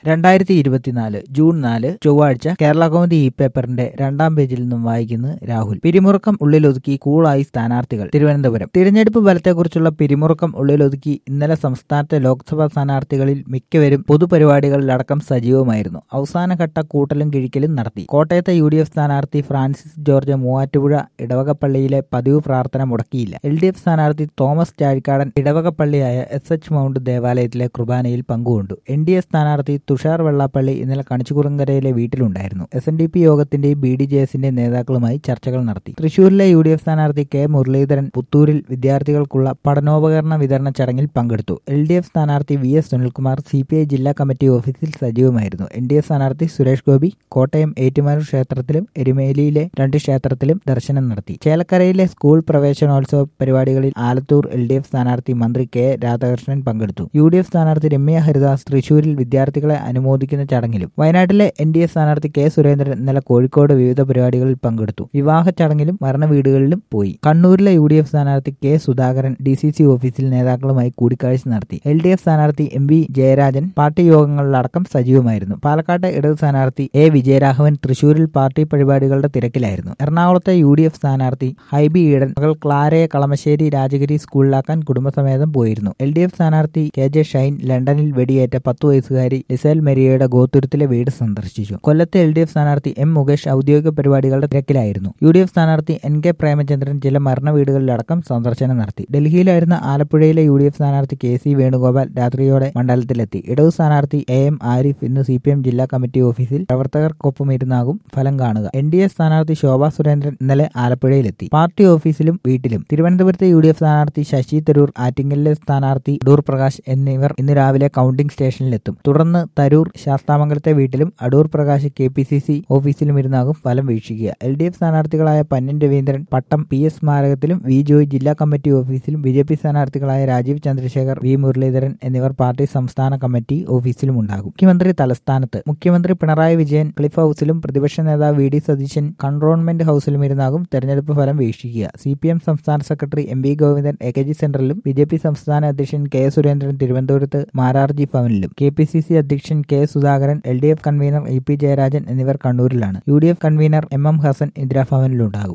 രണ്ടായിരത്തി ഇരുപത്തിനാല് ജൂൺ നാല് ചൊവ്വാഴ്ച കേരള കൗമുദി ഇ പേപ്പറിന്റെ രണ്ടാം പേജിൽ നിന്നും വായിക്കുന്നത് രാഹുൽ പിരിമുറുക്കം ഉള്ളിലൊതുക്കി കൂളായി സ്ഥാനാർത്ഥികൾ തിരുവനന്തപുരം തിരഞ്ഞെടുപ്പ് ഫലത്തെക്കുറിച്ചുള്ള പിരിമുറുക്കം ഉള്ളിലൊതുക്കി ഇന്നലെ സംസ്ഥാനത്തെ ലോക്സഭാ സ്ഥാനാർത്ഥികളിൽ മിക്കവരും പൊതുപരിപാടികളിലടക്കം സജീവമായിരുന്നു അവസാനഘട്ട കൂട്ടലും കിഴിക്കലും നടത്തി കോട്ടയത്തെ യു ഡി എഫ് സ്ഥാനാർത്ഥി ഫ്രാൻസിസ് ജോർജ് മൂവാറ്റുപുഴ ഇടവകപ്പള്ളിയിലെ പതിവ് പ്രാർത്ഥന മുടക്കിയില്ല എൽ ഡി എഫ് സ്ഥാനാർത്ഥി തോമസ് ചാഴിക്കാടൻ ഇടവകപ്പള്ളിയായ എസ് എച്ച് മൗണ്ട് ദേവാലയത്തിലെ കുർബാനയിൽ പങ്കുകൊണ്ടു എൻ ഡി എ സ്ഥാനാർത്ഥി തുഷാർ വെള്ളാപ്പള്ളി ഇന്നലെ കണിച്ചുകുറുങ്കരയിലെ വീട്ടിലുണ്ടായിരുന്നു എസ് എൻ ഡി പി യോഗത്തിന്റെയും ബി ഡി ജെ എസിന്റെ നേതാക്കളുമായി ചർച്ചകൾ നടത്തി തൃശൂരിലെ യു ഡി എഫ് സ്ഥാനാർത്ഥി കെ മുരളീധരൻ പുത്തൂരിൽ വിദ്യാർത്ഥികൾക്കുള്ള പഠനോപകരണ വിതരണ ചടങ്ങിൽ പങ്കെടുത്തു എൽ ഡി എഫ് സ്ഥാനാർത്ഥി V S Sunilkumar C P I ജില്ലാ കമ്മിറ്റി ഓഫീസിൽ സജീവമായിരുന്നു എൻ ഡി എ സ്ഥാനാർത്ഥി സുരേഷ് ഗോപി കോട്ടയം ഏറ്റുമാനൂർ ക്ഷേത്രത്തിലും എരുമേലിയിലെ രണ്ട് ക്ഷേത്രത്തിലും ദർശനം നടത്തി ചേലക്കരയിലെ സ്കൂൾ പ്രവേശനോത്സവ പരിപാടികളിൽ ആലത്തൂർ എൽ ഡി എഫ് സ്ഥാനാർത്ഥി മന്ത്രി കെ രാധാകൃഷ്ണൻ പങ്കെടുത്തു യു ഡി എഫ് സ്ഥാനാർത്ഥി രമ്യ ഹരിദാസ് തൃശൂരിൽ വിദ്യാർത്ഥികളെ അനുമോദിക്കുന്ന ചടങ്ങിലും വയനാട്ടിലെ എൻ ഡി എ സ്ഥാനാർത്ഥി കെ സുരേന്ദ്രൻ ഇന്നലെ കോഴിക്കോട് വിവിധ പരിപാടികളിൽ പങ്കെടുത്തു വിവാഹ ചടങ്ങിലും മരണവീടുകളിലും പോയി കണ്ണൂരിലെ യു ഡി എഫ് സ്ഥാനാർത്ഥി K Sudhakaran D C C ഓഫീസിൽ നേതാക്കളുമായി കൂടിക്കാഴ്ച നടത്തി എൽ ഡി എഫ് സ്ഥാനാർത്ഥി എം വി ജയരാജൻ പാർട്ടി യോഗങ്ങളിലടക്കം സജീവമായിരുന്നു പാലക്കാട്ടെ ഇടത് സ്ഥാനാർത്ഥി എ വിജയരാഘവൻ തൃശൂരിൽ പാർട്ടി പരിപാടികളുടെ തിരക്കിലായിരുന്നു എറണാകുളത്തെ യു ഡി എഫ് സ്ഥാനാർത്ഥി ഹൈബി ഈഡൻ മകൾ ക്ലാരയെ കളമശ്ശേരി രാജഗിരി സ്കൂളിലാക്കാൻ കുടുംബസമേതം പോയിരുന്നു എൽ ഡി എഫ് സ്ഥാനാർത്ഥി കെ ജെ ഷൈൻ ലണ്ടനിൽ വെടിയേറ്റ പത്തു വയസ്സുകാരി ലിസേൽ മെരിയയുടെ ഗോത്തുരത്തിലെ വീട് സന്ദർശിച്ചു കൊല്ലത്തെ എൽ ഡി എഫ് സ്ഥാനാർത്ഥി എം മുകേഷ് ഔദ്യോഗിക പരിപാടികളുടെ തിരക്കിലായിരുന്നു യു ഡി എഫ് സ്ഥാനാർത്ഥി എൻ കെ പ്രേമചന്ദ്രൻ ചില മരണ വീടുകളിലടക്കം സന്ദർശനം നടത്തി ഡൽഹിയിലായിരുന്ന ആലപ്പുഴയിലെ യു ഡി എഫ് സ്ഥാനാർത്ഥി കെ സി വേണുഗോപാൽ രാത്രിയോടെ മണ്ഡലത്തിലെത്തി ഇടതു സ്ഥാനാർത്ഥി എ എം ആരിഫ് ഇന്ന് സി പി എം ജില്ലാ കമ്മിറ്റി ഓഫീസിൽ പ്രവർത്തകർക്കൊപ്പം ഇരുന്നാകും ഫലം കാണുക എൻ ഡി എ സ്ഥാനാർത്ഥി ശോഭാ സുരേന്ദ്രൻ ഇന്നലെ ആലപ്പുഴയിലെത്തി പാർട്ടി ഓഫീസിലും വീട്ടിലും തിരുവനന്തപുരത്തെ യു ഡി എഫ് സ്ഥാനാർത്ഥി ശശി തരൂർ ആറ്റിങ്ങലിലെ സ്ഥാനാർത്ഥി അടൂർ പ്രകാശ് എന്നിവർ ഇന്ന് രാവിലെ കൌണ്ടിംഗ് സ്റ്റേഷനിലെത്തും തുടർന്ന് തരൂർ ശാസ്താമംഗലത്തെ വീട്ടിലും Adoor Prakash K P C C ഓഫീസിലും ഇരുന്നാകും ഫലം വീക്ഷിക്കുക എൽ ഡി എഫ് സ്ഥാനാർത്ഥികളായ പന്നൻ രവീന്ദ്രൻ പട്ടം പി എസ് സ്മാരകത്തിലും വി ജോയ് ജില്ലാ കമ്മിറ്റി ഓഫീസിലും ബി ജെ പി സ്ഥാനാർത്ഥികളായ രാജീവ് ചന്ദ്രശേഖർ വി മുരളീധരൻ എന്നിവർ പാർട്ടി സംസ്ഥാന കമ്മിറ്റി ഓഫീസിലും ഉണ്ടാകും മുഖ്യമന്ത്രി തലസ്ഥാനത്ത് മുഖ്യമന്ത്രി പിണറായി വിജയൻ ക്ലിഫ് ഹൌസിലും പ്രതിപക്ഷ നേതാവ് വി ഡി സതീശൻ കൺട്രോൺമെന്റ് ഹൌസിലും ഇരുന്നാകും തെരഞ്ഞെടുപ്പ് ഫലം വീക്ഷിക്കുക സി പി എം സംസ്ഥാന secretary M V Govindan A K G സെന്ററിലും ബി ജെ പി സംസ്ഥാന അധ്യക്ഷൻ കെ സുരേന്ദ്രൻ തിരുവനന്തപുരത്ത് മാരാർജി ഭവനിലും കെ പി സി സി അധ്യക്ഷൻ K Sudhakaran L D F convener E P Jayarajan എന്നിവർ കണ്ണൂരിലാണ് U D F convener M M Hassan ഇന്ദിരാഭവനിലുണ്ടാകും